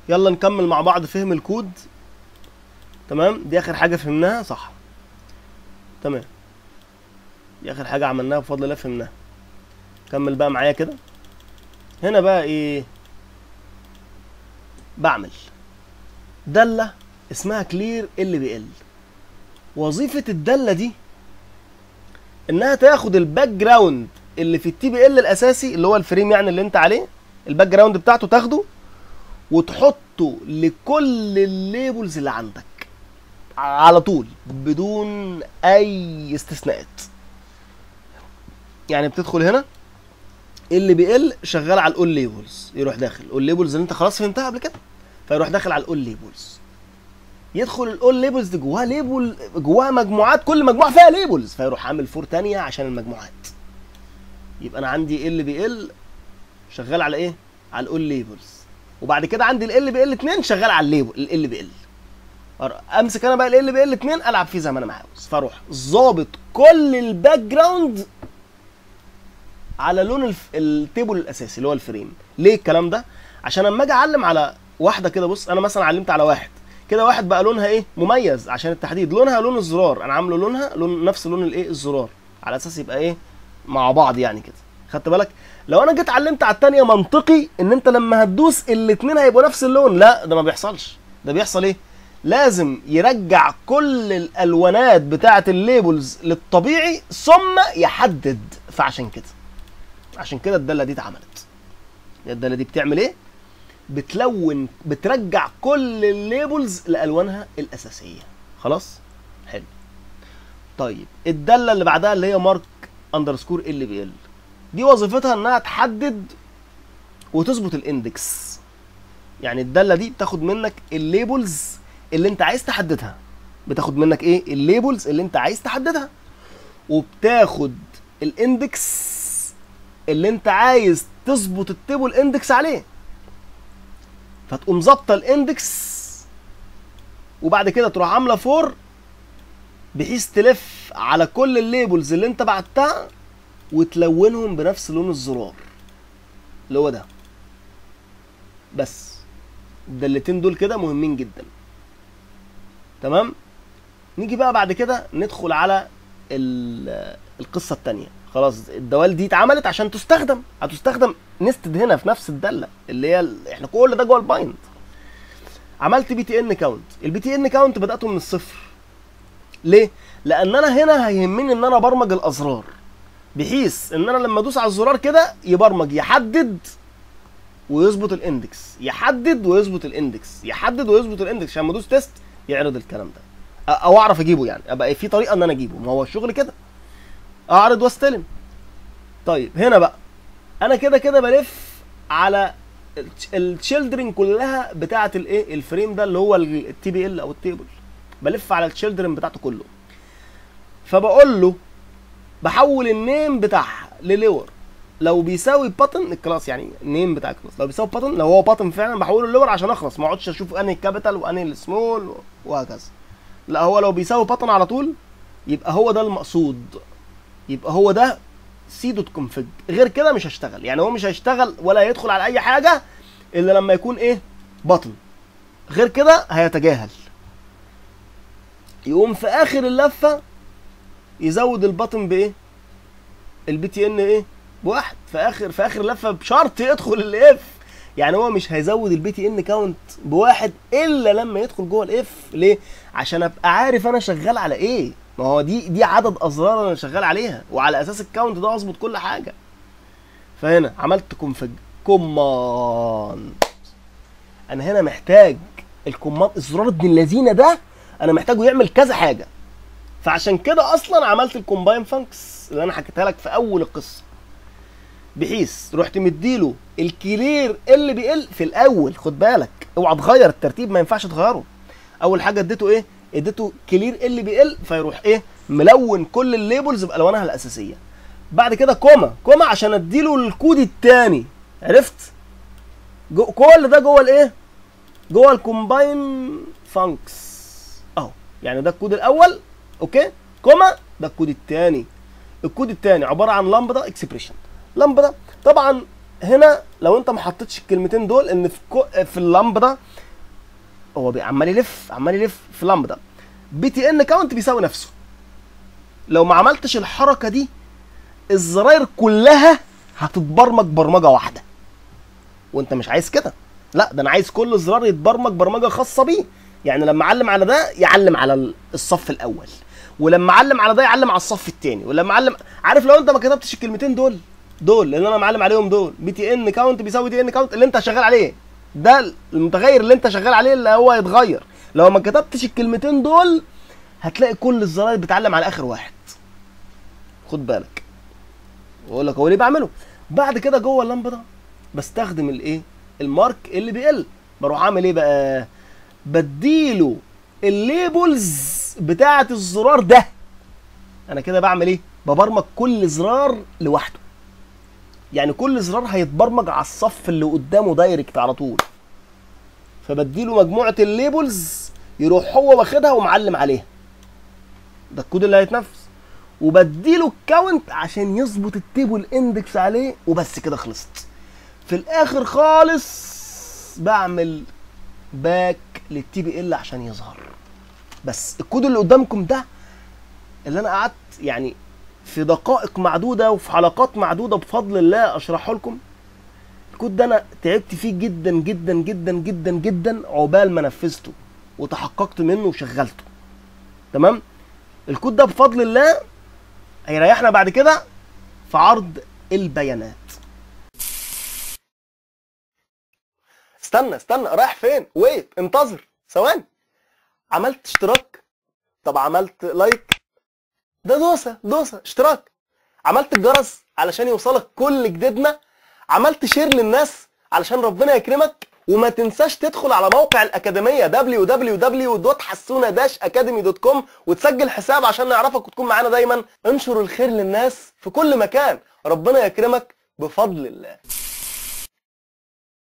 يلا نكمل مع بعض فهم الكود تمام دي اخر حاجه فهمناها صح تمام دي اخر حاجه عملناها بفضل الله فهمناها كمل بقى معايا كده هنا بقى ايه بعمل داله اسمها كلير ال بي ال وظيفه الداله دي انها تاخد الباك جراوند اللي في التي بي ال الاساسي اللي هو الفريم يعني اللي انت عليه الباك جراوند بتاعته تاخده وتحطه لكل الليبلز اللي عندك على طول بدون اي استثناءات يعني بتدخل هنا اللي بي ال شغال على الاول ليبلز يروح داخل الاول ليبلز اللي انت خلاص فهمتها قبل كده فيروح داخل على الاول ليبلز يدخل الاول ليبلز دي جواها ليبل جواها مجموعات كل مجموعه فيها ليبلز فيروح عامل فور تانية عشان المجموعات يبقى انا عندي ال بي ال شغال على ايه على الاول ليبلز وبعد كده عندي ال بي ال 2 شغال على الليبل ال بي ال امسك انا بقى ال بي ال 2 العب فيه زي ما انا عاوز فاروح ظابط كل الباك جراوند على لون الف... التيبل الاساسي اللي هو الفريم ليه الكلام ده عشان اما اجي اعلم على واحده كده بص انا مثلا علمت على واحد كده واحد بقى لونها ايه مميز عشان التحديد لونها لون الزرار انا عامله لونها لون نفس لون الايه الزرار على اساس يبقى ايه مع بعض يعني كده خدت بالك لو انا جيت علمت على التانية منطقي ان انت لما هتدوس الاتنين هيبقوا نفس اللون لا ده ما بيحصلش ده بيحصل ايه لازم يرجع كل الالوانات بتاعه الليبلز للطبيعي ثم يحدد فعشان كده عشان كده الداله دي اتعملت الداله دي بتعمل ايه بتلون بترجع كل الليبلز لالوانها الاساسيه خلاص حلو طيب الداله اللي بعدها اللي هي مارك اندرسكور ال بي ال دي وظيفتها انها تحدد وتظبط الاندكس يعني الداله دي بتاخد منك الليبلز اللي انت عايز تحددها بتاخد منك ايه الليبلز اللي انت عايز تحددها وبتاخد الاندكس اللي انت عايز تظبط التيبل اندكس عليه فتقوم ظابطه الاندكس وبعد كده تروح عامله فور بحيث تلف على كل الليبلز اللي انت بعتها وتلونهم بنفس لون الزرار اللي هو ده بس الدلتين دول كده مهمين جدا تمام نيجي بقى بعد كده ندخل على ال- القصه التانية خلاص الدوال دي اتعملت عشان تستخدم هتستخدم نستد هنا في نفس الداله اللي هي ال- احنا كل ده جوه البايند عملت بي تي ان كاونت البي تي ان كاونت بداته من الصفر ليه لان انا هنا هيهمني ان انا ابرمج الازرار بحيث ان انا لما ادوس على الزرار كده يبرمج يحدد ويظبط الاندكس يحدد ويظبط الاندكس يحدد ويظبط الاندكس عشان لما ادوس تيست يعرض الكلام ده أ- او اعرف اجيبه يعني ابقى في طريقه ان انا اجيبه ما هو الشغل كده اعرض واستلم طيب هنا بقى انا كده كده بلف على التشيلدرن كلها بتاعه الايه الفريم ده اللي هو التي بي ال او التيبل بلف على التشيلدرن بتاعته كله فبقول له بحول النيم بتاعها للور لو بيساوي باتن الكلاس يعني النيم بتاع الكلاس لو بيساوي باتن لو هو باتن فعلا بحوله للور عشان اخلص ما اقعدش اشوف انهي الكابيتال وانهي السمول وهكذا لا هو لو بيساوي باتن على طول يبقى هو ده المقصود يبقى هو ده سي دوت كونفج غير كده مش هشتغل يعني هو مش هيشتغل ولا هيدخل على اي حاجه الا لما يكون ايه بطن غير كده هيتجاهل يقوم في اخر اللفه يزود البطن بايه البي تي ان ايه بواحد في اخر في اخر لفه بشرط يدخل الاف يعني هو مش هيزود البي تي ان كاونت بواحد الا لما يدخل جوه الاف ليه عشان ابقى عارف انا شغال على ايه ما هو دي دي عدد ازرار انا شغال عليها وعلى اساس الكاونت ده اظبط كل حاجه فهنا عملت كونفج كوماند انا هنا محتاج الكوماند الزرار ابن اللذينه ده انا محتاجه يعمل كذا حاجه فعشان كده اصلا عملت الكومباين فانكس اللي انا حكيتها لك في اول القصه بحيث رحت مديله الكلير ال بي ال في الاول خد بالك اوعى تغير الترتيب ما ينفعش تغيره اول حاجه اديته ايه اديته كلير ال بي ال فيروح ايه ملون كل الليبلز بالوانها الاساسيه بعد كده كوما كوما عشان اديله الكود الثاني عرفت جو كل ده جوه الايه جوه الكومباين فانكس اهو يعني ده الكود الاول اوكي كوما ده الكود الثاني الكود الثاني عباره عن لامبدا اكسبريشن لامبدا طبعا هنا لو انت ما حطيتش الكلمتين دول ان في كو في اللمب ده هو بي- عمال يلف عمال يلف في اللمب ده بي تي ان كاونت بيساوي نفسه لو ما عملتش الحركه دي الزراير كلها هتتبرمج برمجه واحده وانت مش عايز كده لا ده انا عايز كل زرار يتبرمج برمجه خاصه بيه يعني لما اعلم على ده يعلم على ال- الصف الاول ولما اعلم على ده يعلم على الصف الثاني ولما اعلم عارف لو انت ما كتبتش الكلمتين دول دول اللي انا معلم عليهم دول بي تي ان كاونت بيساوي تي ان كاونت اللي انت شغال عليه ده المتغير اللي انت شغال عليه اللي هو يتغير لو ما كتبتش الكلمتين دول هتلاقي كل الزراير بتعلم على اخر واحد خد بالك واقول لك هو ليه بعمله بعد كده جوه اللمبه ده بستخدم الايه المارك اللي بيقل بروح اعمل ايه بقى بديله الليبلز بتاعه الزرار ده انا كده بعمل ايه ببرمج كل زرار لوحده يعني كل زرار هيتبرمج على الصف اللي قدامه دايركت على طول فبديله مجموعه الليبلز يروح هو واخدها ومعلم عليها ده الكود اللي هيتنفذ وبديله الكاونت عشان يظبط التيبل اندكس عليه وبس كده خلصت في الاخر خالص بعمل باك للتي بي ال عشان يظهر بس الكود اللي قدامكم ده اللي انا قعدت يعني في دقائق معدوده وفي حلقات معدوده بفضل الله اشرحه لكم الكود ده انا تعبت فيه جدا جدا جدا جدا جدا عقبال ما نفذته وتحققت منه وشغلته تمام الكود ده بفضل الله هيريحنا بعد كده في عرض البيانات استنى استنى رايح فين ويت انتظر ثواني عملت اشتراك طب عملت لايك ده دوسه دوسه اشتراك عملت الجرس علشان يوصلك كل جديدنا عملت شير للناس علشان ربنا يكرمك وما تنساش تدخل على موقع الأكاديمية www.حسونة-academy.com وتسجل حساب عشان نعرفك وتكون معانا دايما انشر الخير للناس في كل مكان ربنا يكرمك بفضل الله